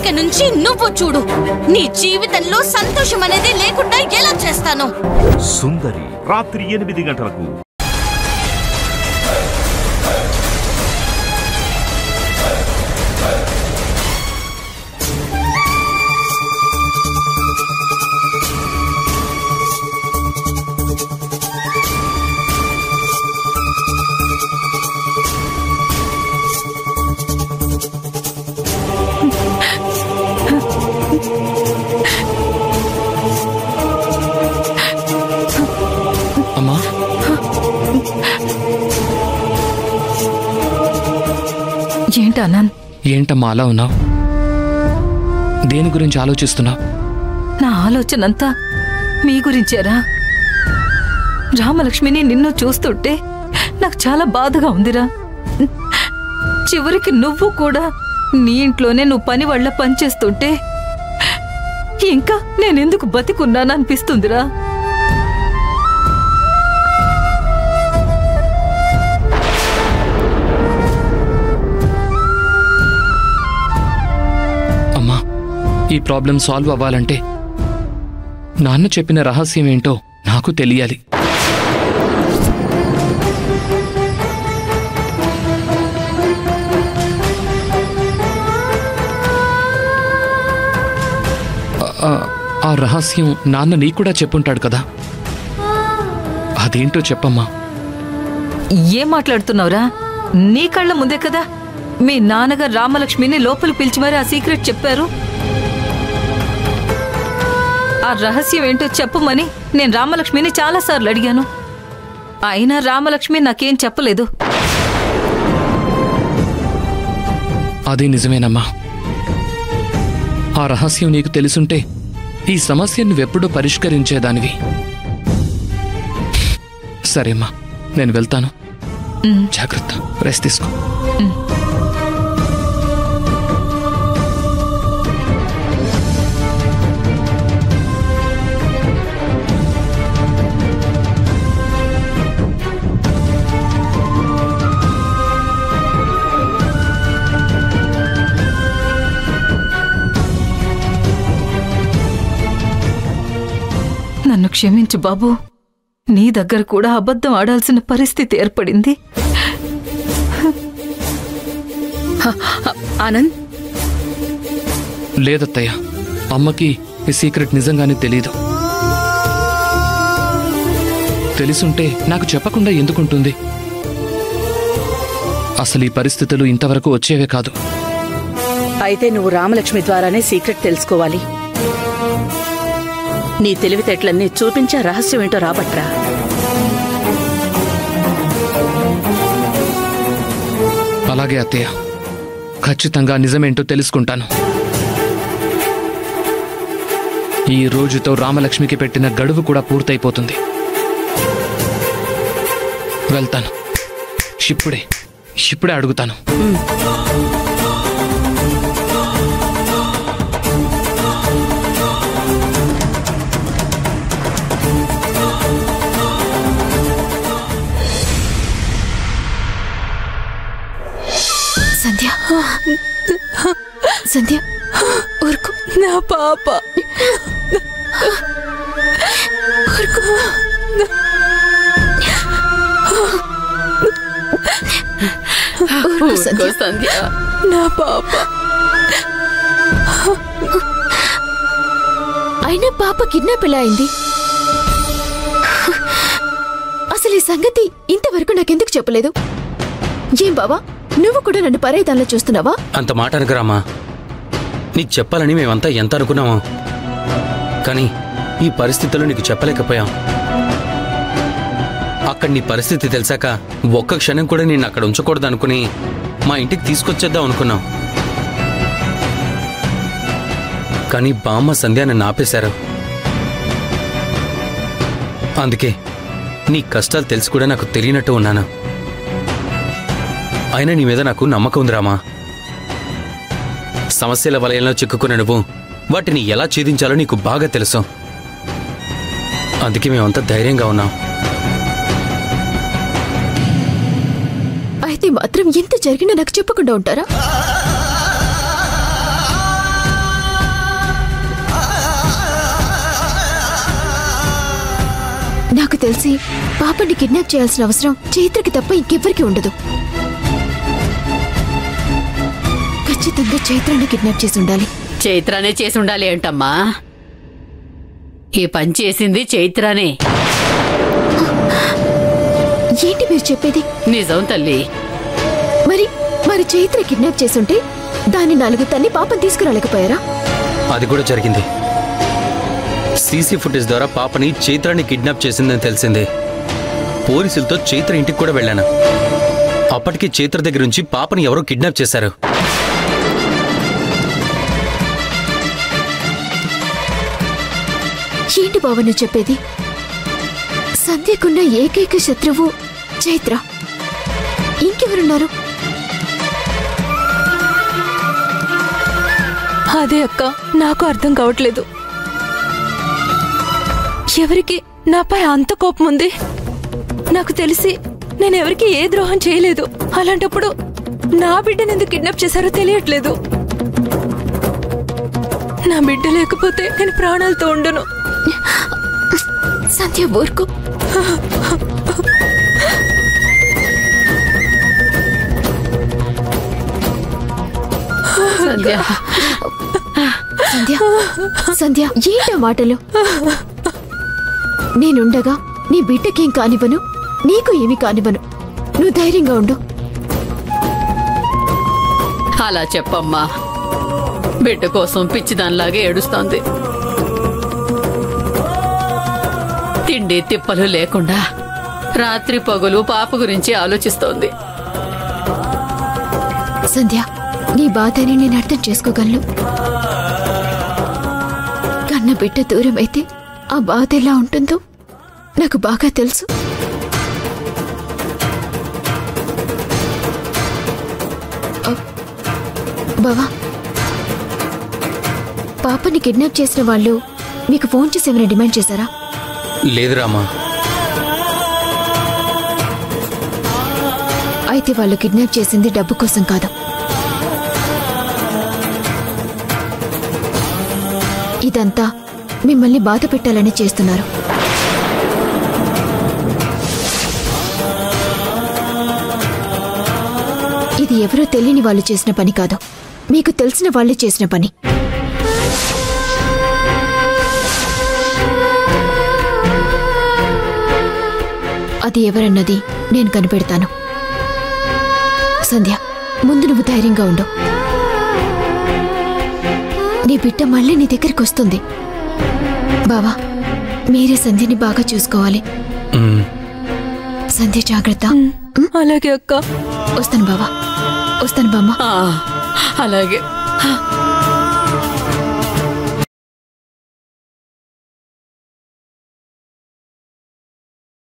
ఇక నుంచి నువ్వు చూడు నీ జీవితంలో సంతోషం అనేది లేకుండా ఎలా చేస్తాను సుందరి రాత్రి ఎనిమిది గంటలకు అమ్మా ఏంటి అనంత్ ఏంటమ్మా అలా ఉన్నావు దేని గురించి ఆలోచిస్తున్నావు నా ఆలోచన అంతా మీ గురించేరా రామలక్ష్మిని నిన్ను చూస్తుంటే నాకు చాలా బాధగా ఉందిరా చివరికి నువ్వు కూడా నీ ఇంట్లోనే నువ్వు పని వాళ్ళ పనిచేస్తుంటే ఇంకా నేనెందుకు బతికున్నాననిపిస్తుందిరా అమ్మా ఈ ప్రాబ్లం సాల్వ్ అవ్వాలంటే నాన్న చెప్పిన రహస్యం ఏంటో నాకు తెలియాలి ఆ- ఆ- ఆ రహస్యం నాన్న నీకు కూడా చెప్పుంటాడు కదా అదేంటో చెప్పమ్మా ఏం మాట్లాడుతున్నావురా నీ కళ్ళ ముందే కదా మీ నాన్నగారు రామలక్ష్మిని లోపల పిలిచి మరి ఆ సీక్రెట్ చెప్పారు ఆ రహస్యం ఏంటో చెప్పమని నేను రామలక్ష్మిని చాలాసార్లు అడిగాను అయినా రామలక్ష్మి నాకేం చెప్పలేదు అది నిజమేనమ్మా ఆ రహస్యం నీకు తెలుసుంటే ఈ సమస్యను నువ్వెప్పుడూ పరిష్కరించేదానివి సరేమ్మా నేను వెళ్తాను జాగ్రత్త రెస్ట్ తీసుకో నన్ను క్షమించు బాబు నీ దగ్గర కూడా అబద్ధం ఆడాల్సిన పరిస్థితి ఏర్పడింది ఆనంద్ లేదత్తయ్య అమ్మకి ఈ సీక్రెట్ నిజంగానే తెలీదు తెలుసుంటే నాకు చెప్పకుండా ఎందుకుంటుంది అసలు ఈ పరిస్థితులు ఇంతవరకు వచ్చేవే కాదు అయితే నువ్వు రామలక్ష్మి ద్వారానే సీక్రెట్ తెలుసుకోవాలి నీ తెలివితేటలన్నీ చూపించే రహస్యం ఏంటో రాబట్రా అలాగే అత్తయ్య ఖచ్చితంగా నిజమేంటో తెలుసుకుంటాను ఈ రోజుతో రామలక్ష్మికి పెట్టిన గడువు కూడా పూర్తయిపోతుంది వెళ్తాను ఇప్పుడే ఇప్పుడే అడుగుతాను సంధ్య సంధ్య ఊరుకో నా పాప ఊరుకో ఊరుకో సంధ్య సంధ్య నా పాప అయినా పాప కిడ్నాప్ ఎలా అయింది అసలు ఈ సంగతి ఇంతవరకు నాకెందుకు చెప్పలేదు ఏం బావా నువ్వు కూడా నన్ను పరేదానిలో చూస్తున్నావా అంత మాట అనుకురామా నీకు చెప్పాలని మేమంతా ఎంత అనుకున్నామో కానీ ఈ పరిస్థితుల్లో నీకు చెప్పలేకపోయాం అక్కడ నీ పరిస్థితి తెలిసాక ఒక్క క్షణం కూడా నేను అక్కడ ఉంచకూడదు అనుకుని మా ఇంటికి తీసుకొచ్చేద్దాం అనుకున్నాం కానీ బామ్మ సంధ్య నన్ను ఆపేశారు అందుకే నీ కష్టాలు తెలిసి కూడా నాకు తెలియనట్టు ఉన్నాను అయినా నీ మీద నాకు నమ్మకం ఉంది రామా సమస్యల వలయంలో చిక్కుకున్న నువ్వు వాటిని ఎలా ఛేదించాలో నీకు బాగా తెలుసు అందుకే మేమంతా ధైర్యంగా ఉన్నాం అయితే మాత్రం ఎంత జరిగినా నాకు చెప్పకుండా ఉంటారా నాకు తెలిసి పాపని కిడ్నాప్ చేయాల్సిన అవసరం చైత్రకి తప్ప ఇంకెవ్వరికి ఉండదు ఖచ్చితంగా చైత్రని కిడ్నాప్ చేసి ఉండాలి చైత్రానే చేసి ఉండాలి ఏంటమ్మా ఈ పని చేసింది చైత్రానే ఏంటి మీరు చెప్పేది నిజం తల్లి మరి మరి చైత్ర కిడ్నాప్ చేసుంటే దాన్ని నాలుగు తన్ని పాపం తీసుకురాలేకపోయారా అది కూడా జరిగింది సీసీ ఫుటేజ్ ద్వారా పాపని చైత్రాన్ని కిడ్నాప్ చేసిందని తెలిసింది పోలీసులతో చైత్ర ఇంటికి కూడా వెళ్ళాను అప్పటికి చైత్ర దగ్గర నుంచి పాపని ఎవరో కిడ్నాప్ చేశారు ఏంటి బావ నువ్వు చెప్పేది సంధ్యకున్న ఏకైక శత్రువు చైత్ర ఇంకెవరున్నారు అదే అక్క నాకు అర్థం కావట్లేదు ఎవరికి నాపై అంత కోపం ఉంది నాకు తెలిసి నేను ఎవరికి ఏ ద్రోహం చేయలేదు అలాంటప్పుడు నా బిడ్డను ఎందుకు కిడ్నాప్ చేశారో తెలియట్లేదు నా బిడ్డ లేకపోతే నేను ప్రాణాలతో ఉండను సంధ్య ఊరుకో సంధ్య సంధ్య సంధ్య ఏంటా మాటలు నేనుండగా నీ బిడ్డకేం కానివ్వను నీకు ఏమి కానివ్వను నువ్వు ధైర్యంగా ఉండు అలా చెప్పమ్మా బిడ్డ కోసం పిచ్చిదానిలాగే ఏడుస్తోంది తిండి తిప్పలు లేకుండా రాత్రి పగులు పాప గురించి ఆలోచిస్తోంది సంధ్య నీ బాధని నేను అర్థం చేసుకోగలను కన్న బిడ్డ దూరం అయితే ఆ బాధ ఎలా ఉంటుందో నాకు బాగా తెలుసు అ, బావా పాపని కిడ్నాప్ చేసిన వాళ్ళు మీకు ఫోన్ చేసి ఏమైనా డిమాండ్ చేశారా లేదు రామా అయితే వాళ్ళు కిడ్నాప్ చేసింది డబ్బు కోసం కాదు ఇదంతా మిమ్మల్ని బాధ పెట్టాలని చేస్తున్నారు ఇది ఎవరో తెలియని వాళ్ళు చేసిన పని కాదు మీకు తెలిసిన వాళ్ళే చేసిన పని అది ఎవరన్నది నేను కనిపెడతాను సంధ్య ముందు నువ్వు ధైర్యంగా ఉండు నీ బిడ్డ మళ్ళీ నీ దగ్గరికి వస్తుంది బావా మీరే సంధ్యని బాగా చూసుకోవాలి ఉమ్, సంధ్య జాగ్రత్త అలాగే అక్క వస్తాను బావా వస్తాను బామ్మ ఆ, అలాగే